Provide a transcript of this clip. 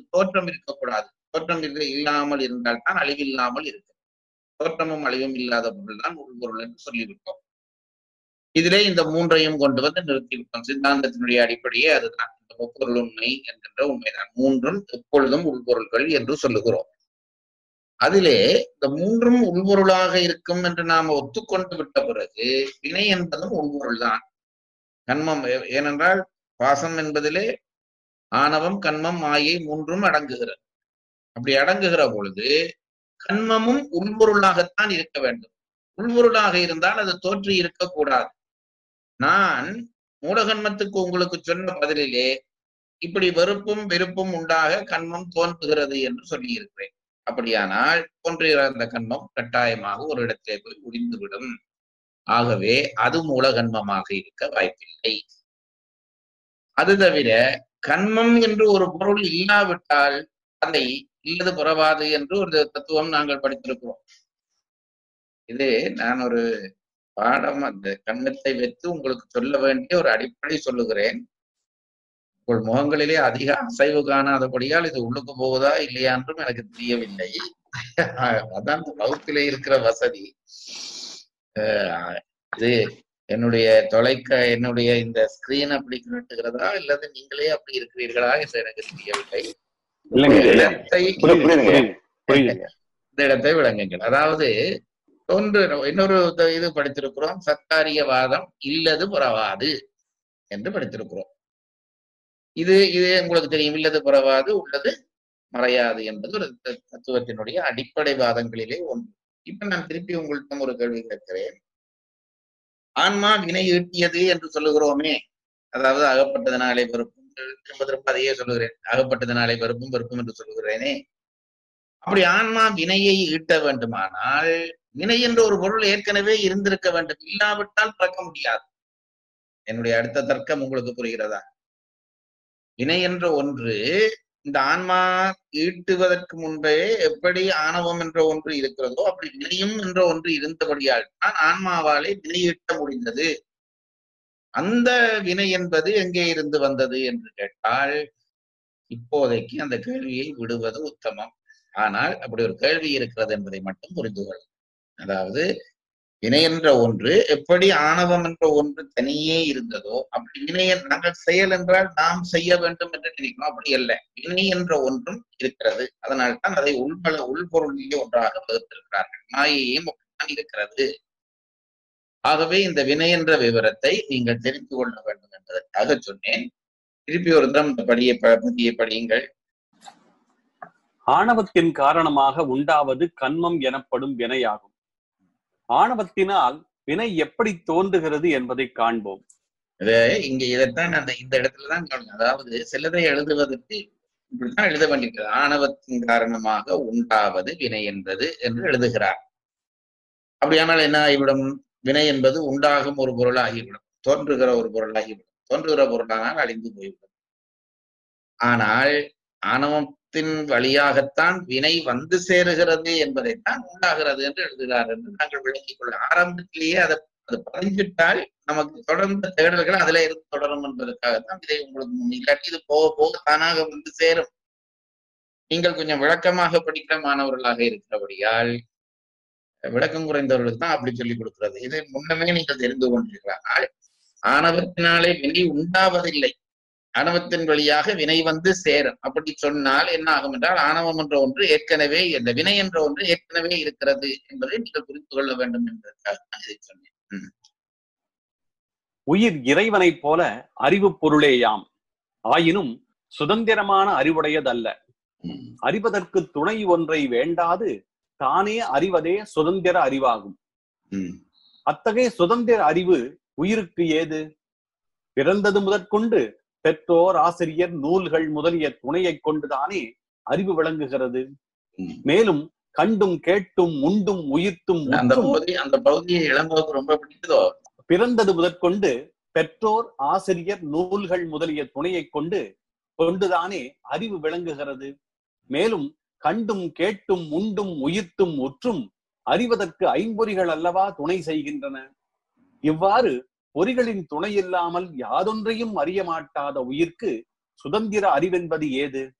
தோற்றம் இருக்கக்கூடாது தோற்றம் இல்ல- இல்லாமல் இருந்தால் தான் அழிவில்லாமல் இருக்கும் தோற்றமும் அழிவும் இல்லாத பொருள் தான் உள்பொருள் என்று சொல்லிவிட்டோம் இதிலே இந்த மூன்றையும் கொண்டு வந்து நிறுத்திவிட்டோம் சித்தாந்தத்தினுடைய அடிப்படையே அதுதான் இந்த முப்பொருள் உண்மை என்கின்ற உண்மைதான் மூன்றும் எப்பொழுதும் உள்பொருள்கள் என்று சொல்லுகிறோம் அதிலே இந்த மூன்றும் உள்பொருளாக இருக்கும் என்று நாம் ஒத்துக்கொண்டு விட்ட பிறகு வினை என்பதும் உள்பொருள் தான் கண்மம் ஏ- ஏனென்றால் பாசம் என்பதிலே ஆணவம் கண்மம் மாயை மூன்றும் அடங்குகிறது அப்படி அடங்குகிற பொழுது கண்மமும் உள்பொருளாகத்தான் இருக்க வேண்டும் உள்பொருளாக இருந்தால் அது தோற்றி இருக்கக்கூடாது நான் மூலகன்மத்துக்கு உங்களுக்கு சொன்ன பதிலிலே இப்படி வெறுப்பும் வெறுப்பும் உண்டாக கண்மம் தோன்றுகிறது என்று சொல்லியிருக்கிறேன் அப்படியானால் தோன்றுகிற அந்த கண்மம் கட்டாயமாக ஒரு இடத்திலே போய் முடிந்துவிடும் ஆகவே அது மூலகன்மமாக இருக்க வாய்ப்பில்லை அது தவிர கண்மம் என்று ஒரு பொருள் இல்லாவிட்டால் அதை இல்லது புறவாது என்று ஒரு தத்துவம் நாங்கள் படித்திருக்கிறோம் இது நான் ஒரு பாடம் அந்த கண்ணத்தை வைத்து உங்களுக்கு சொல்ல வேண்டிய ஒரு அடிப்படை சொல்லுகிறேன் உங்கள் முகங்களிலே அதிக அசைவு காணாதபடியால் இது உள்ளுக்கு போகுதா இல்லையா என்றும் எனக்கு தெரியவில்லை அதான் இந்த வகுப்பிலே இருக்கிற வசதி அஹ் இது என்னுடைய தொலைக்க என்னுடைய இந்த ஸ்கிரீன் அப்படி காட்டுகிறதா இல்லது நீங்களே அப்படி இருக்கிறீர்களா என்று எனக்கு தெரியவில்லை இல்லைங்க இந்த இல்ல இடத்தை புரியுது, புரியுதுங்க புரியுதுங்க இந்த இடத்தை விளங்குங்கள் அதாவது ஒன்று இன்னொரு த- இது படித்திருக்கிறோம் சத்தாரியவாதம் இல்லது புறவாது என்று படித்திருக்கிறோம் இது இது உங்களுக்கு தெரியும் இல்லது புறவாது உள்ளது மறையாது என்பது ஒரு த- தத்துவத்தினுடைய அடிப்படை வாதங்களிலே ஒன்று இப்ப நான் திருப்பி உங்கள்கிட்ட ஒரு கேள்வி கேட்கிறேன் ஆன்மா வினை ஈட்டியது என்று சொல்லுகிறோமே அதாவது அகப்பட்டதனாலே வெறுப்பும் திரும்ப திரும்ப அதையே சொல்லுகிறேன் அகப்பட்டதனாலே வெறுப்பும் வெறுப்பும் என்று சொல்லுகிறேனே அப்படி ஆன்மா வினையை ஈட்ட வேண்டுமானால் வினை என்ற ஒரு பொருள் ஏற்கனவே இருந்திருக்க வேண்டும் இல்லாவிட்டால் பிறக்க முடியாது என்னுடைய அடுத்த தர்க்கம் உங்களுக்கு புரிகிறதா வினை என்ற ஒன்று இந்த ஆன்மா ஈட்டுவதற்கு முன்பே எப்படி ஆணவம் என்ற ஒன்று இருக்கிறதோ அப்படி வினையும் என்ற ஒன்று இருந்தபடியால் தான் ஆன்மாவாலே வினை ஈட்ட முடிந்தது அந்த வினை என்பது எங்கே இருந்து வந்தது என்று கேட்டால் இப்போதைக்கு அந்த கேள்வியை விடுவது உத்தமம் ஆனால் அப்படி ஒரு கேள்வி இருக்கிறது என்பதை மட்டும் புரிந்து கொள்ளும் அதாவது வினை என்ற ஒன்று எப்படி ஆணவம் என்ற ஒன்று தனியே இருந்ததோ அப்படி வினை என்- நாங்கள் செயல் என்றால் நாம் செய்ய வேண்டும் என்று நினைக்கிறோம் அப்படி அல்ல வினை என்ற ஒன்றும் இருக்கிறது அதனால் தான் அதை உள்பல உள்பொருளிலே ஒன்றாக வகுத்திருக்கிறார்கள் மாயையும் அப்படித்தான் இருக்கிறது ஆகவே இந்த வினை என்ற விவரத்தை நீங்கள் தெரிந்து கொள்ள வேண்டும் என்பதற்காக சொன்னேன் திருப்பி ஒரு தரம் இந்த படியை ப- பதியை படியுங்கள் ஆணவத்தின் காரணமாக உண்டாவது கண்மம் எனப்படும் வினையாகும் ஆணவத்தினால் வினை எப்படி தோன்றுகிறது என்பதை காண்போம் இது இங்க இதைத்தான் அந்த இந்த இடத்துலதான் கவனம். அதாவது சிலதை எழுதுவதற்கு இப்படித்தான் எழுத வேண்டியிருக்கிறது ஆணவத்தின் காரணமாக உண்டாவது வினை என்பது என்று எழுதுகிறார் அப்படியானால் என்ன ஆகிவிடும் வினை என்பது உண்டாகும் ஒரு பொருளாகிவிடும் தோன்றுகிற ஒரு பொருளாகிவிடும் தோன்றுகிற பொருளானால் அழிந்து போய்விடும் ஆனால் ஆணவத்தின் வழியாகத்தான் வினை வந்து சேருகிறது என்பதைத்தான் உண்டாகிறது என்று எழுதுகிறார் என்று நாங்கள் விளங்கிக் கொள்ள ஆரம்பத்திலேயே அதை அது பதிஞ்சிட்டால் நமக்கு தொடர்ந்த தேடல்கள் அதுல இருந்து தொடரும் என்பதற்காகத்தான் இதை உங்களுக்கு முன் இல்லாட்டி இது போக போக தானாக வந்து சேரும் நீங்கள் கொஞ்சம் விளக்கமாக படிக்கிற மாணவர்களாக இருக்கிறபடியால் விளக்கம் குறைந்தவர்களுக்கு தான் அப்படி சொல்லிக் கொடுக்கிறது இது முன்னமே நீங்கள் தெரிந்து கொண்டிருக்கிறார்கள் ஆணவத்தினாலே வினை உண்டாவதில்லை ஆணவத்தின் வழியாக வினை வந்து சேரும் அப்படி சொன்னால் என்ன ஆகும் என்றால் ஆணவம் என்ற ஒன்று ஏற்கனவே இந்த வினை என்ற ஒன்று ஏற்கனவே இருக்கிறது என்பதை நீங்கள் புரிந்து கொள்ள வேண்டும் என்பதற்காக நான் இதை சொன்னேன் ம். உயிர் இறைவனைப் போல அறிவு பொருளேயாம் ஆயினும் சுதந்திரமான அறிவுடையதல்ல ம். அறிவதற்கு துணை ஒன்றை வேண்டாது தானே அறிவதே சுதந்திர அறிவாகும் ம். அத்தகைய சுதந்திர அறிவு உயிருக்கு ஏது பிறந்தது முதற்கொண்டு பெற்றோர் ஆசிரியர் நூல்கள் முதலிய துணையைக் கொண்டுதானே அறிவு விளங்குகிறது ம். மேலும் கண்டும் கேட்டும் உண்டும் உயிர்த்தும் அந்த உற்றும் பகுதி அந்த பகுதியை இளங்கோவுக்கு ரொம்ப பிடிச்சதோ பிறந்தது முதற்கொண்டு பெற்றோர் ஆசிரியர் நூல்கள் முதலிய துணையைக் கொண்டு கொண்டுதானே அறிவு விளங்குகிறது மேலும் கண்டும் கேட்டும் உண்டும் உயிர்த்தும் உற்றும் அறிவதற்கு ஐம்பொறிகள் அல்லவா துணை செய்கின்றன இவ்வாறு பொறிகளின் துணை இல்லாமல் யாதொன்றையும் அறிய மாட்டாத உயிர்க்கு சுதந்திர அறிவென்பது ஏது